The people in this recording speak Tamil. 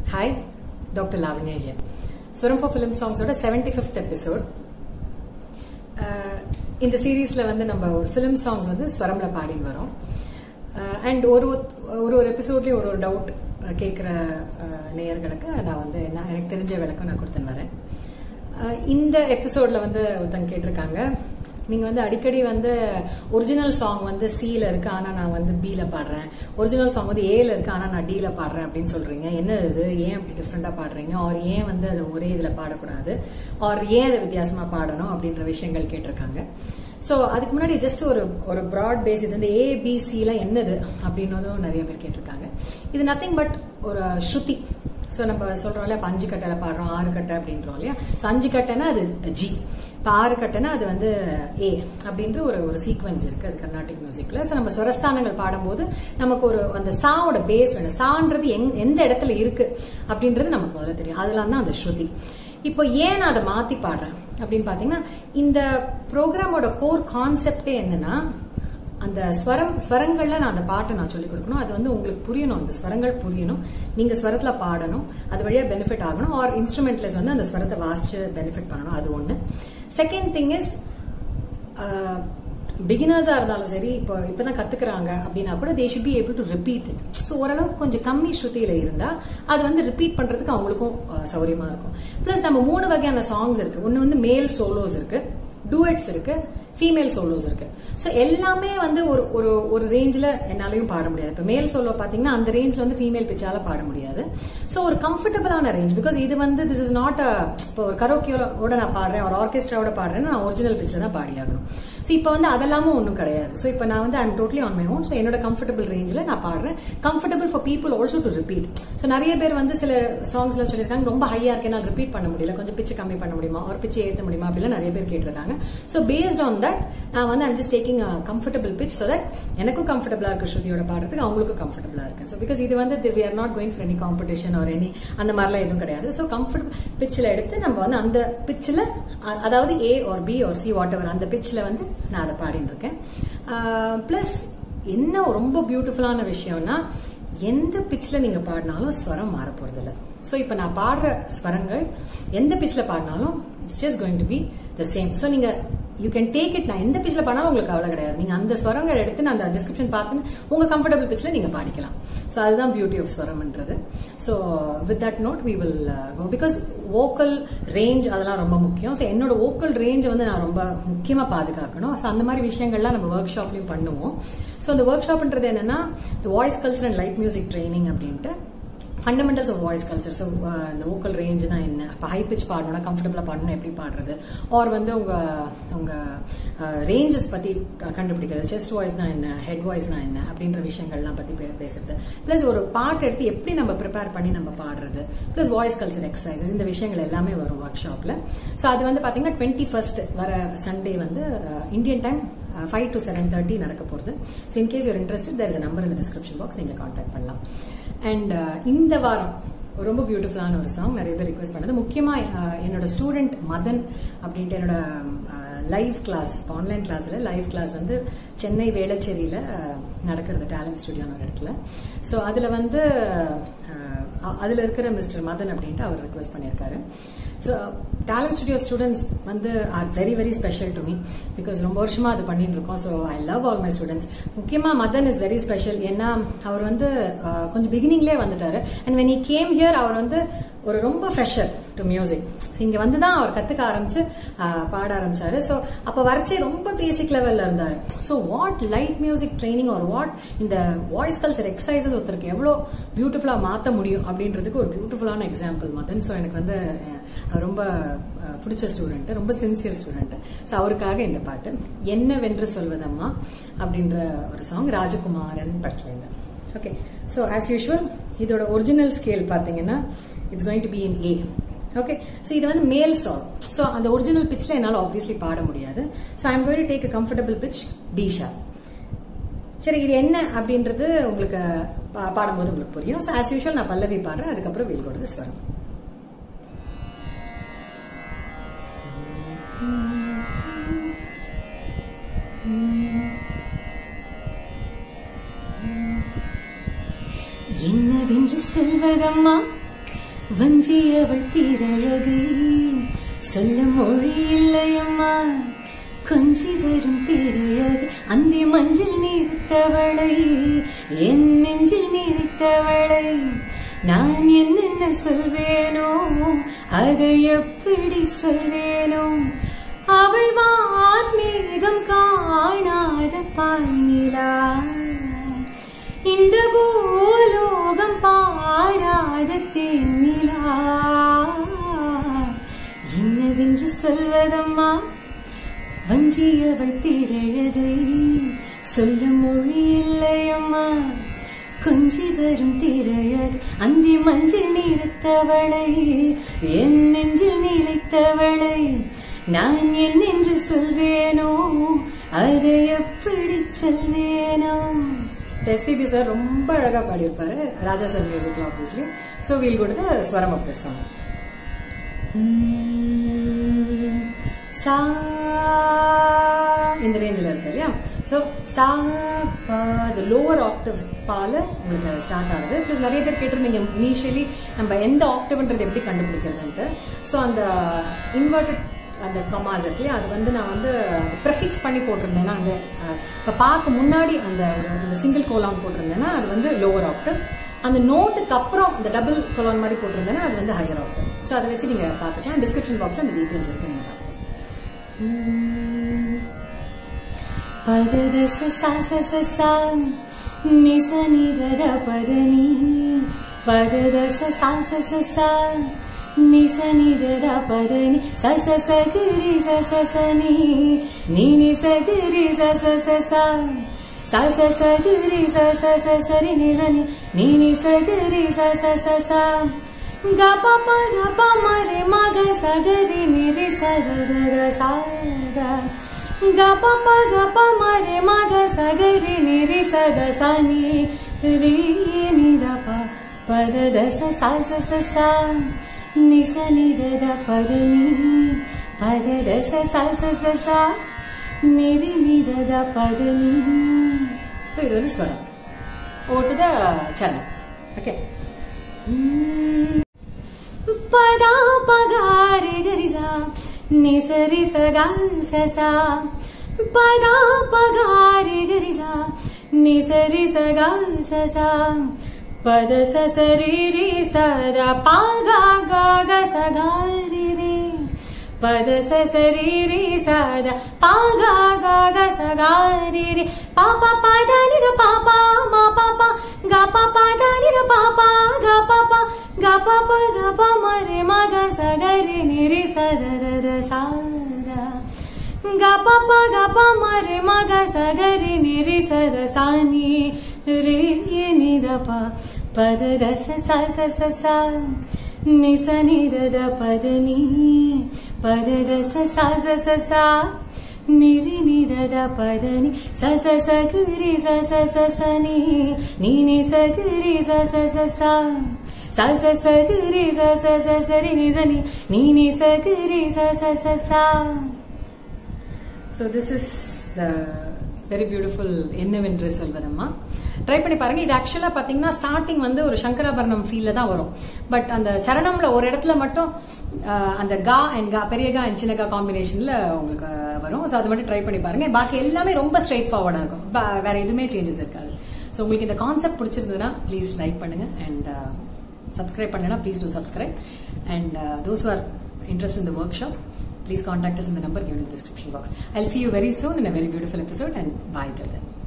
Hi doctor Lavanya here Swaram for film சாங்ஸோட செவன்டி ஃபிஃப்த் எபிசோட் இந்த சீரீஸ்ல வந்து நம்ம ஒரு ஃபிலிம் சாங்ஸ் வந்து ஸ்வரம்ல பாடின்னு வரோம் அண்ட் ஒரு ஒரு ஒரு எபிசோட்லயும் ஒரு ஒரு டவுட் கேட்குற நேயர்களுக்கு நான் வந்து என்ன எனக்கு தெரிஞ்ச விளக்கம் நான் கொடுத்துன்னு வரேன் இந்த எபிசோட்ல வந்து ஒருத்தங்க கேட்டிருக்காங்க நீங்க வந்து அடிக்கடி வந்து ஒரிஜினல் சாங் வந்து சில இருக்கு ஆனா நான் வந்து பில பாடுறேன் ஒரிஜினல் சாங் வந்து ஏல இருக்கு ஆனா நான் டில பாடுறேன் அப்படின்னு சொல்றீங்க என்ன இது ஏன் அப்படி டிஃப்ரெண்டா பாடுறீங்க ஆர் ஏன் வந்து அது ஒரே இதுல பாடக்கூடாது ஆர் ஏன் அதை வித்தியாசமா பாடணும் அப்படின்ற விஷயங்கள் கேட்டிருக்காங்க ஸோ அதுக்கு முன்னாடி ஜஸ்ட் ஒரு ஒரு ப்ராட் பேஸ் இது வந்து ஏபிசிலாம் என்னது அப்படின்னதும் நிறைய பேர் கேட்டிருக்காங்க இது நத்திங் பட் ஒரு ஸ்ருதி ஸோ நம்ம சொல்றோம்ல இப்போ அஞ்சு கட்டையில பாடுறோம் ஆறு கட்டை அப்படின்றோம் இல்லையா ஸோ அஞ்சு கட்டைனா அது ஜி இப்போ ஆறு கட்டைனா அது வந்து ஏ அப்படின்ற ஒரு ஒரு சீக்வன்ஸ் இருக்கு அது கர்நாடிக் மியூசிக்ல ஸோ நம்ம ஸ்வரஸ்தானங்கள் பாடும்போது நமக்கு ஒரு அந்த சாவோட பேஸ் வேணும் சான்றது எங் எந்த இடத்துல இருக்கு அப்படின்றது நமக்கு முதல்ல தெரியும் அதெல்லாம் தான் அந்த ஸ்ருதி இப்போ ஏன் நான் அதை மாத்தி பாடுறேன் அப்படின்னு பாத்தீங்கன்னா இந்த ப்ரோக்ராமோட கோர் கான்செப்டே என்னன்னா அந்த ஸ்வரம் ஸ்வரங்கள்ல நான் அந்த பாட்டை நான் சொல்லிக் கொடுக்கணும் அது வந்து உங்களுக்கு புரியணும் அந்த ஸ்வரங்கள் புரியணும் நீங்க ஸ்வரத்துல பாடணும் அது வழியா பெனிஃபிட் ஆகணும் ஆர் இன்ஸ்ட்ருமெண்ட்லஸ் வந்து அந்த ஸ்வரத்தை வாசிச்சு பெனிஃபிட் பண்ணணும் அது ஒண்ணு செகண்ட் திங் இஸ் பிகினர்ஸா இருந்தாலும் சரி இப்போ இப்பதான் கத்துக்கிறாங்க அப்படின்னா கூட they should be able to repeat it so ஓரளவுக்கு கொஞ்சம் கம்மி ஸ்ருதியில இருந்தா அது வந்து ரிப்பீட் பண்றதுக்கு அவங்களுக்கும் சௌரியமா இருக்கும் பிளஸ் நம்ம மூணு வகையான சாங்ஸ் இருக்கு ஒன்னு வந்து மேல் சோலோஸ் இருக்கு டூஎட்ஸ் இருக்கு ஃபீமேல் சோலோஸ் இருக்கு ஸோ எல்லாமே வந்து ஒரு ஒரு ஒரு ரேஞ்சில் என்னாலையும் பாட முடியாது இப்போ மேல் சோலோ பார்த்தீங்கன்னா அந்த ரேஞ்சில் வந்து ஃபீமேல் பிச்சால பாட முடியாது ஸோ ஒரு கம்ஃபர்டபுளான ரேஞ்ச் பிகாஸ் இது வந்து திஸ் இஸ் நாட் அ இப்போ ஒரு கரோக்கியோட நான் பாடுறேன் ஒரு ஆர்கெஸ்ட்ராவோட பாடுறேன்னா நான் ஒரிஜினல் பிச்சில் தான் பாடி ஆகணும் ஸோ இப்போ வந்து அதெல்லாமும் ஒன்றும் கிடையாது ஸோ இப்போ நான் வந்து I'm totally on my own so என்னோட கம்ஃபர்டபுள் ரேஞ்சில் நான் பாடுறேன் comfortable for people also to repeat so நிறைய பேர் வந்து சில சாங்ஸ்ல சொல்லியிருக்காங்க ரொம்ப ஹையா இருக்கேன் நான் ரிப்பீட் பண்ண முடியல கொஞ்சம் பிச்சு கம்மி பண்ண முடியுமா ஒரு பிச்சு ஏற்ற முடியுமா அப்படிலாம் நிறைய பேர் கேட்டிருக்காங்க ஸோ பேஸ்ட் ஆன் தட் நான் வந்து I'm just taking comfortable pitch so that எனக்கும் கம்ஃபர்டபுளா இருக்கு ஸ்ருதியோட பாடுறதுக்கு அவங்களுக்கும் கம்ஃபர்டபுளா இருக்கு ஸோ பிகாஸ் இது வந்து we are not going for any competition or any அந்த மாதிரிலாம் எதுவும் கிடையாது ஸோ கம்ஃபர்டபுள் பிச்சில் எடுத்து நம்ம வந்து அந்த பிச்சில் அதாவது A or B or C whatever அந்த பிச்சில் வந்து நான் அதை பாடிட்டு இருக்கேன் பிளஸ் என்ன ரொம்ப பியூட்டிஃபுல்லான விஷயம்னா எந்த பிச்சில் நீங்க பாடினாலும் ஸ்வரம் மாற போறது இல்லை ஸோ இப்போ நான் பாடுற ஸ்வரங்கள் எந்த பிச்சில் பாடினாலும் it's just going to be the same so நீங்க யூ கேன் டேக் இட் நான் எந்த பிச்சில் பண்ணாலும் உங்களுக்கு கவலை கிடையாது நீங்க அந்த ஸ்வரங்கள் எடுத்து நான் அந்த டிஸ்கிரிப்ஷன் பார்த்துன்னு உங்க கம்ஃபர்டபுள் பிச்சில் நீங்க பாடிக்கலாம் ஸோ அதுதான் பியூட்டி ஆஃப் ஸ்வரம்ன்றது so with that note we will go because vocal range அதெல்லாம் ரொம்ப முக்கியம் ஸோ என்னோட வோக்கல் ரேஞ்சை வந்து நான் ரொம்ப முக்கியமாக பாதுகாக்கணும் ஸோ அந்த மாதிரி விஷயங்கள்லாம் நம்ம ஒர்க் ஷாப்லையும் பண்ணுவோம் ஸோ அந்த ஒர்க் ஷாப்ன்றது என்னன்னா voice culture and light music training அப்படின்ட்டு fundamentals of voice culture so இந்த வோக்கல் ரேஞ்ச்னா என்ன இப்போ ஹை பிச் பாடணும்னா கம்ஃபர்டபுளாக பாடணும் எப்படி பாடுறது ஆர் வந்து உங்க உங்க ரேஞ்சஸ் பத்தி கண்டுபிடிக்கிறது செஸ்ட் வாய்ஸ்னா என்ன ஹெட் வாய்ஸ்னா என்ன அப்படின்ற விஷயங்கள்லாம் பத்தி பேசுறது பிளஸ் ஒரு பாட்டு எடுத்து எப்படி நம்ம ப்ரிப்பேர் பண்ணி நம்ம பாடுறது பிளஸ் வாய்ஸ் கல்ச்சர் எக்ஸசைஸ் இந்த விஷயங்கள் எல்லாமே வரும் ஒர்க் ஷாப்ல ஸோ அது வந்து பாத்தீங்கன்னா டுவெண்ட்டி ஃபர்ஸ்ட் வர சண்டே வந்து Indian time five to seven thirty நடக்க போகுது so in case your interest there is number இந்த டிஸ்கிரிப்ஷன் பாக்ஸ் நீங்கள் காண்டாக்ட் பண்ணலாம் அண்ட் இந்த வாரம் ரொம்ப பியூட்டிஃபுல்லான ஒரு சாங் நிறைய பேர் ரிக்வெஸ்ட் பண்ணது முக்கியமா என்னோட ஸ்டூடெண்ட் மதன் அப்படின்ட்டு என்னோட லைவ் கிளாஸ் ஆன்லைன் கிளாஸ்ல லைவ் கிளாஸ் வந்து சென்னை வேளச்சேரியில நடக்கிறது டேலண்ட் ஸ்டுடியோன்னு ஒரு இடத்துல ஸோ அதுல வந்து அதுல இருக்கிற மிஸ்டர் மதன் அப்படின்ட்டு அவர் ரிக்வெஸ்ட் பண்ணியிருக்காரு ஸோ டேலண்ட் ஸ்டுடியோ ஸ்டூடெண்ட்ஸ் வந்து are very very special to me because ரொம்ப வருஷமா அது பண்ணிட்டு இருக்கோம் so I love all my students முக்கியமா மதன் இஸ் வெரி ஸ்பெஷல் ஏன்னா அவர் வந்து கொஞ்சம் பிகினிங்லேயே வந்துட்டாரு and when I came here அவர் வந்து ஒரு ரொம்ப ஃப்ரெஷர் டு மியூசிக் இங்க வந்து தான் அவர் கத்துக்க ஆரம்பிச்சு பாட ஆரம்பிச்சாரு ஸோ அப்ப வரைச்சே ரொம்ப பேசிக் லெவல்ல இருந்தாரு so what light music training or what இந்த வாய்ஸ் கல்ச்சர் எக்ஸசைசஸ் ஒருத்தருக்கு எவ்வளோ பியூட்டிஃபுல்லா மாத்த முடியும் அப்படின்றதுக்கு ஒரு பியூட்டிஃபுல்லான எக்ஸாம்பிள் மதன் ஸோ எனக்கு வந்து ரொம்ப பிடிச்ச ஸ்டூடெண்ட் ரொம்ப சின்சியர் ஸ்டூடெண்ட் ஸோ அவருக்காக இந்த பாட்டு என்ன வென்று சொல்வதம்மா அப்படின்ற ஒரு சாங் ராஜகுமாரன் படத்துலேருந்து ஓகே ஸோ ஆஸ் யூஷுவல் இதோட ஒரிஜினல் ஸ்கேல் பார்த்தீங்கன்னா it's going to be in A okay so இது வந்து மேல் சாங் ஸோ அந்த ஒரிஜினல் பிச்சில் என்னால் ஆப்வியஸ்லி பாட முடியாது so I'm going to take a comfortable pitch D sharp சரி இது என்ன அப்படின்றது உங்களுக்கு பாடும்போது உங்களுக்கு புரியும் ஸோ ஆஸ் யூஷுவல் நான் பல்லவி பாடுறேன் அதுக்கப்புறம் வீல் கொடுத்து ஸ்வரம் என்னவென்று செல்வதம்மா வஞ்சியவள் தீரழகை சொல்ல மொழி இல்லையம்மா கொஞ்சி வரும் பேரழகு அந்தி மஞ்சள் நீர்த்தவளை என் நெஞ்சில் நீர்த்தவளை நான் என்னென்ன சொல்வேனோ அதை எப்படி சொல்வேனோ அவள் வான்மேகம் காணாத பாய்நிலா இந்த பூலோகம் பாராத தேனிலா என்னவென்று சொல்வதம்மா வஞ்சியவள் பேரழகை சொல்ல மொழி இல்லையம்மா கொஞ்சி வரும் திரழகு அந்தி மஞ்சள் நீரத்தவளை என் நெஞ்சில் நிலைத்தவளை நான் என்னென்று சொல்வேனோ அதை எப்படி சொல்வேனோ எஸ்பிபி சார் ரொம்ப அழகா பாடியிருப்பாரு ராஜா சார் மியூசிக்ல ஆப்வியஸ்லி ஸோ வீல் கொடுத்த ஸ்வரம் ஆஃப் த சாங் சா இந்த ரேஞ்சில் இருக்கு இல்லையா ஸோ சா பா the லோவர் ஆக்டிவ் பால உங்களுக்கு ஸ்டார்ட் ஆகுது ப்ளஸ் நிறைய பேர் கேட்டிருந்தீங்க இனிஷியலி நம்ம எந்த ஆக்டிவ்ன்றது எப்படி கண்டுபிடிக்கிறதுன்ட்டு ஸோ அந்த இன்வெர்டட் அந்த கமாஸ் இருக்கு இல்லையா அது வந்து நான் வந்து ப்ரெஃபிக்ஸ் பண்ணி போட்டிருந்தேன்னா அந்த இப்போ பார்க்க முன்னாடி அந்த ஒரு அந்த சிங்கிள் கோலான் போட்டிருந்தேன்னா அது வந்து லோவர் ஆக்டிவ் அந்த நோட்டுக்கு அப்புறம் அந்த டபுள் கோலான் மாதிரி போட்டிருந்தேன்னா அது வந்து ஹையர் ஆக்டிவ் ஸோ அதை வச்சு நீங்கள் பார்த்துக்கலாம் டிஸ்கிரிப்ஷன் பாக்ஸில் அந்த டீட்டெயில்ஸ் இருக்கு நீங்கள் பார்த்துக்கலாம் பதத ச ச ச ச நி ச நி த த பத நீ பதத ச ச ச ச ச நி ச நி த த பத நீ ச ச ச கு ரி ச ச ச நீ நீ நி ச கு ரி ச ச ச ச ச ச ச கு ரி ச ச ச ச ரி நி ச நி நீ நி ச கு ரி ச ச ச ச க ப ப க ப ம ரி ம க ச க ரி நி ரி ச க த ர ச க க ப ப க ப ம ரி ம க ச க ரி நி ரி ச க ச நி ரி நி த ப ப த த ச ச ச ச ச நி ச நி த த ப த நி ப த த ச ச ச ச ச நி ரி நி த த ப த நி ஸோ இது வந்து ஸ்வரம் ஓட்டு த சரணம் ஓகே பதா பகாரி கரிசா நிசரி சகா சசா பதா பகாரி கரிசா நிசரி சகா சசா பத சசரி ரி சதா பாகா காக சகாரி ரே பத சசரி ரி சதா பாகா காக சகாரி ரே பாப்பா பதனி த பாப்பா மா பாப்பா க பாப்பா தனி த பாப்பா க பாப்பா க பாப்பா க பா மரி மக சகரி நிரி சத த த சாதா க பாப்பா க பா மரி மக சகரி நிரி சத சானி ரி நி த பா பத த ச ச ச ச ச நி ச நி த த பத நீ பத த ச ச ச ச ச நிரி நித த பத நி ச ச ச குரி ச ச ச ச நீ நீ நி ச குரி ச ச ச ச ச ச ச குரி ச ச ச ச ரி நி ச நீ நீ நி ச குரி ச ச ச ச so this is the very beautiful என்னவென்று சொல்வதம்மா ட்ரை பண்ணி பாருங்க இது ஆக்சுவலாக பார்த்தீங்கன்னா ஸ்டார்டிங் வந்து ஒரு சங்கராபரணம் ஃபீல்ல தான் வரும் பட் அந்த சரணம்ல ஒரு இடத்துல மட்டும் ஆஹ், அந்த கா அண்ட் கா பெரிய கா அண்ட் சின்ன கா காம்பினேஷன்ல உங்களுக்கு வரும் ஸோ அது மட்டும் ட்ரை பண்ணி பாருங்க பாக்கி எல்லாமே ரொம்ப ஸ்ட்ரைட் ஃபார்வர்டாக இருக்கும் ப- வேற எதுவுமே சேஞ்சஸ் இருக்காது ஸோ உங்களுக்கு இந்த கான்செப்ட் பிடிச்சிருந்ததுன்னா ப்ளீஸ் லைக் பண்ணுங்க அண்ட் சப்ஸ்கிரைப் பண்ணலைன்னா please do subscribe and those are interest in the workshop please contact us in the number given in the description box. I'll see you very soon in a very beautiful episode and bye till then.